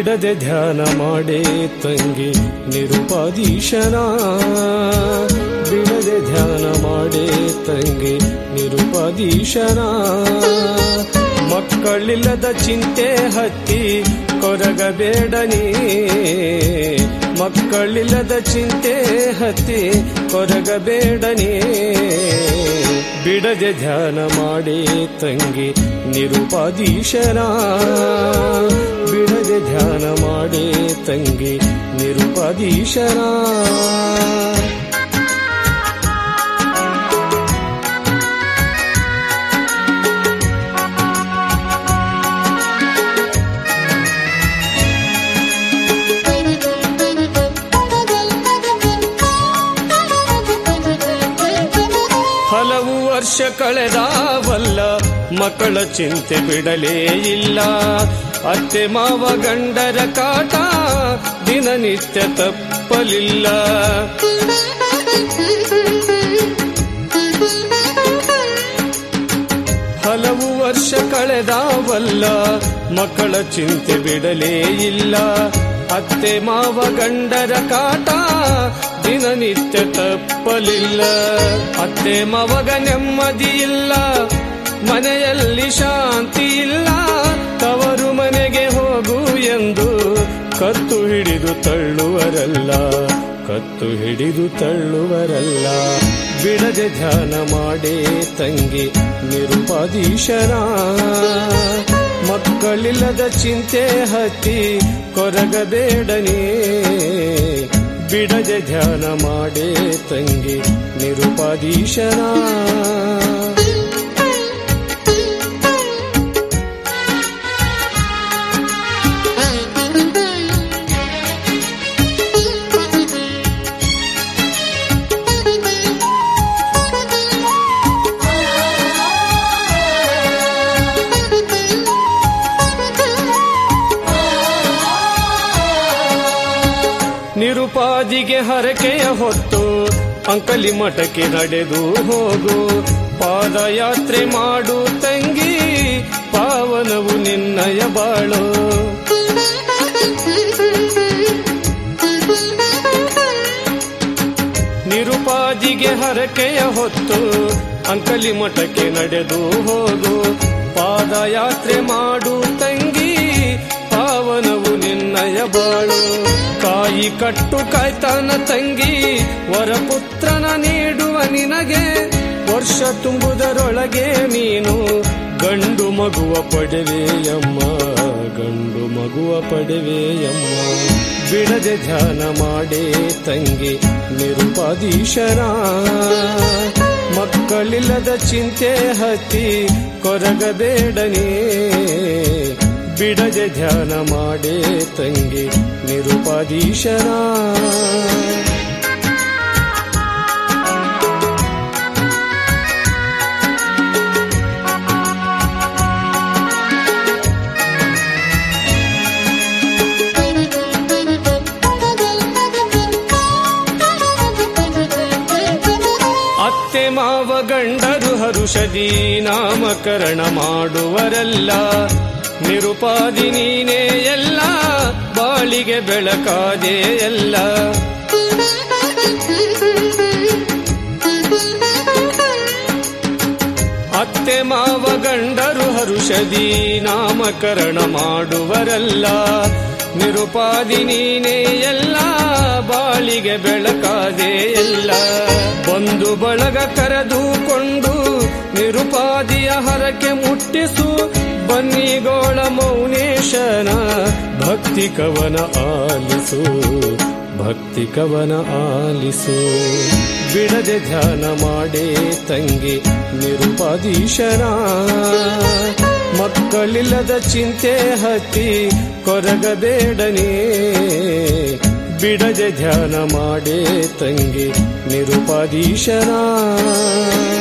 ಬಿಡದೆ ಧ್ಯಾನ ಮಾಡೇ ತಂಗಿ ನಿರುಪಾದೀಶನ ಬಿಡದೆ ಧ್ಯಾನ ಮಾಡೇ ತಂಗಿ ನಿರುಪಾದೀಶನ ಮಕ್ಕಳಿಲ್ಲದ ಚಿಂತೆ ಹತ್ತಿ ಕೊರಗಬೇಡನಿ ಮಕ್ಕಳಿಲ್ಲದ ಚಿಂತೆ ಹತ್ತಿ ಕೊರಗಬೇಡನಿ ಬಿಡದೆ ಧ್ಯಾನ ಮಾಡಿ ತಂಗಿ ನಿರುಪಾದೀಶನ ಬಿಡದೆ ಧ್ಯಾನ ಮಾಡಿ ತಂಗಿ ನಿರುಪಾದೀಶನ ಹಲವು ವರ್ಷ ಕಳೆದಾವಲ್ಲ ಮಕ್ಕಳ ಚಿಂತೆ ಬಿಡಲೇ ಇಲ್ಲ ಅತ್ತೆ ಮಾವ ಗಂಡರ ಕಾಟ ದಿನನಿತ್ಯ ತಪ್ಪಲಿಲ್ಲ ಹಲವು ವರ್ಷ ಕಳೆದಾವಲ್ಲ ಮಕ್ಕಳ ಚಿಂತೆ ಬಿಡಲೇ ಇಲ್ಲ ಅತ್ತೆ ಮಾವ ಗಂಡರ ಕಾಟ ದಿನನಿತ್ಯ ತಪ್ಪಲಿಲ್ಲ ಅತ್ತೆ ಮಾವಗ ನೆಮ್ಮದಿ ಇಲ್ಲ ಮನೆಯಲ್ಲಿ ಶಾಂತಿ ಇಲ್ಲ ತವರು ಮನೆಗೆ ಹೋಗು ಎಂದು ಕತ್ತು ಹಿಡಿದು ತಳ್ಳುವರಲ್ಲ ಕತ್ತು ಹಿಡಿದು ತಳ್ಳುವರಲ್ಲ ಬಿಡದೆ ಧ್ಯಾನ ಮಾಡೇ ತಂಗಿ ನಿರುಪಾದೀಶನ ಮಕ್ಕಳಿಲ್ಲದ ಚಿಂತೆ ಹತ್ತಿ ಕೊರಗಬೇಡನಿ ಬಿಡದೆ ಧ್ಯಾನ ಮಾಡೇ ತಂಗಿ ನಿರುಪಾದೀಶನ ನಿರುಪಾದಿಗೆ ಹರಕೆಯ ಹೊತ್ತು ಅಂಕಲಿ ಮಠಕ್ಕೆ ನಡೆದು ಹೋಗು ಪಾದಯಾತ್ರೆ ಮಾಡು ತಂಗಿ ಪಾವನವು ನಿನ್ನಯ ಬಾಳು ನಿರುಪಾದಿಗೆ ಹರಕೆಯ ಹೊತ್ತು ಅಂಕಲಿ ಮಠಕ್ಕೆ ನಡೆದು ಹೋಗು ಪಾದಯಾತ್ರೆ ಮಾಡು ತಂಗಿ ಪಾವನವು ನಿನ್ನಯ ಬಾಳು ಕಾಯಿ ಕಟ್ಟು ಕಾಯ್ತಾನ ತಂಗಿ ವರಪುತ್ರನ ನೀಡುವ ನಿನಗೆ ವರ್ಷ ತುಂಬುದರೊಳಗೆ ನೀನು ಗಂಡು ಮಗುವ ಪಡೆವೆಯಮ್ಮ ಗಂಡು ಮಗುವ ಪಡೆವೆಯಮ್ಮ ಬಿಡದೆ ಧ್ಯಾನ ಮಾಡೇ ತಂಗಿ ನಿರುಪಾದೀಶನ ಮಕ್ಕಳಿಲ್ಲದ ಚಿಂತೆ ಹತ್ತಿ ಕೊರಗಬೇಡನಿ ಬಿಡದೆ ಧ್ಯಾನ ಮಾಡೇ ತಂಗಿ ನಿರುಪಾದೀಶನ ಅತ್ತೆ ಮಾವ ಗಂಡರು ಹರುಷದಿ ನಾಮಕರಣ ಮಾಡುವರಲ್ಲ ನಿರುಪಾದಿ ನೀನೇ ಎಲ್ಲ ಬಾಳಿಗೆ ಬೆಳಕಾದೆ ಎಲ್ಲ ಅತ್ತೆ ಮಾವ ಗಂಡರು ಹರುಷದಿ ನಾಮಕರಣ ಮಾಡುವರಲ್ಲ ನಿರುಪಾದಿ ನೀನೇ ಎಲ್ಲ ಬಾಳಿಗೆ ಬೆಳಕಾದೆ ಎಲ್ಲ ಬಂದು ಬಳಗ ಕರೆದುಕೊಂಡು ನಿರುಪಾದಿಯ ಹರಕೆ ಮುಟ್ಟಿಸು ಬನ್ನಿಗೋಳ ಮೌನೇಶನ ಭಕ್ತಿ ಕವನ ಆಲಿಸು ಭಕ್ತಿ ಕವನ ಆಲಿಸು ಬಿಡದೆ ಧ್ಯಾನ ಮಾಡೇ ತಂಗಿ ನಿರುಪಾದೀಶನ ಮಕ್ಕಳಿಲ್ಲದ ಚಿಂತೆ ಹತ್ತಿ ಕೊರಗಬೇಡನಿ ಬಿಡದೆ ಧ್ಯಾನ ಮಾಡೇ ತಂಗಿ ನಿರುಪಾದೀಶನ